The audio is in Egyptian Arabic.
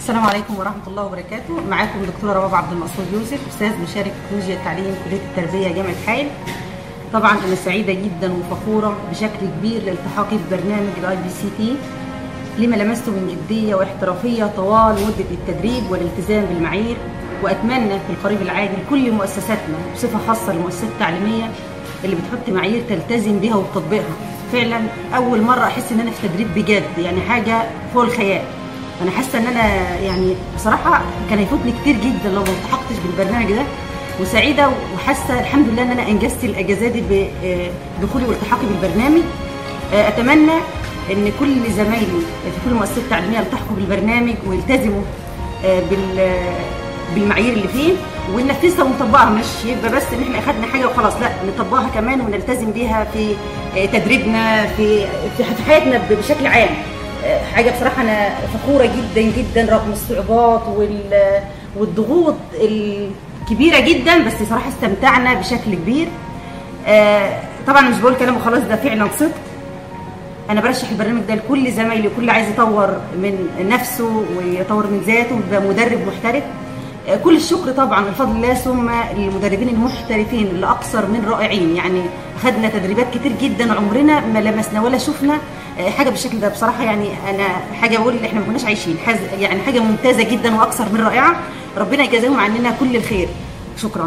السلام عليكم ورحمة الله وبركاته معاكم دكتورة رباب عبد المقصود يوسف أستاذ مشارك تكنولوجيا التعليم كلية التربية جامعة حائل طبعا أنا سعيدة جدا وفخورة بشكل كبير لالتحاقي ببرنامج الاي بي سي تي لما لمسته من جدية واحترافية طوال مدة التدريب والالتزام بالمعايير وأتمنى في القريب العاجل كل مؤسساتنا بصفة خاصة المؤسسات التعليمية اللي بتحط معايير تلتزم بها وتطبقها فعلا أول مرة أحس إن أنا في تدريب بجد يعني حاجة فوق الخيال انا حاسه ان انا يعني بصراحه كان هيفوتني كتير جدا لو ما التحقتش بالبرنامج ده وسعيده وحاسه الحمد لله ان انا انجزت الاجازات دي بدخولي والتحاقي بالبرنامج اتمنى ان كل زمايلي في كل المؤسسات التعليميه يلتحقوا بالبرنامج ويلتزموا بال بالمعايير اللي فيه وننفذها ونطبقها مش يبقى بس ان احنا اخدنا حاجه وخلاص لا نطبقها كمان ونلتزم بيها في تدريبنا في في حياتنا بشكل عام حاجه بصراحه انا فخوره جدا جدا رغم الصعوبات والضغوط الكبيره جدا بس صراحه استمتعنا بشكل كبير طبعا مش بقول كلام وخلاص ده فعلا صدق انا برشح البرنامج ده لكل زمايلي وكل عايز يطور من نفسه ويطور من ذاته ويبقى مدرب محترف كل الشكر طبعا بفضل الله ثم للمدربين المحترفين اللي اكثر من رائعين يعني خدنا تدريبات كتير جدا عمرنا ما لمسنا ولا شفنا حاجه بالشكل ده بصراحه يعني انا حاجه بقول احنا ما كناش عايشين يعني حاجه ممتازه جدا واكثر من رائعه ربنا يجازيهم عننا كل الخير شكرا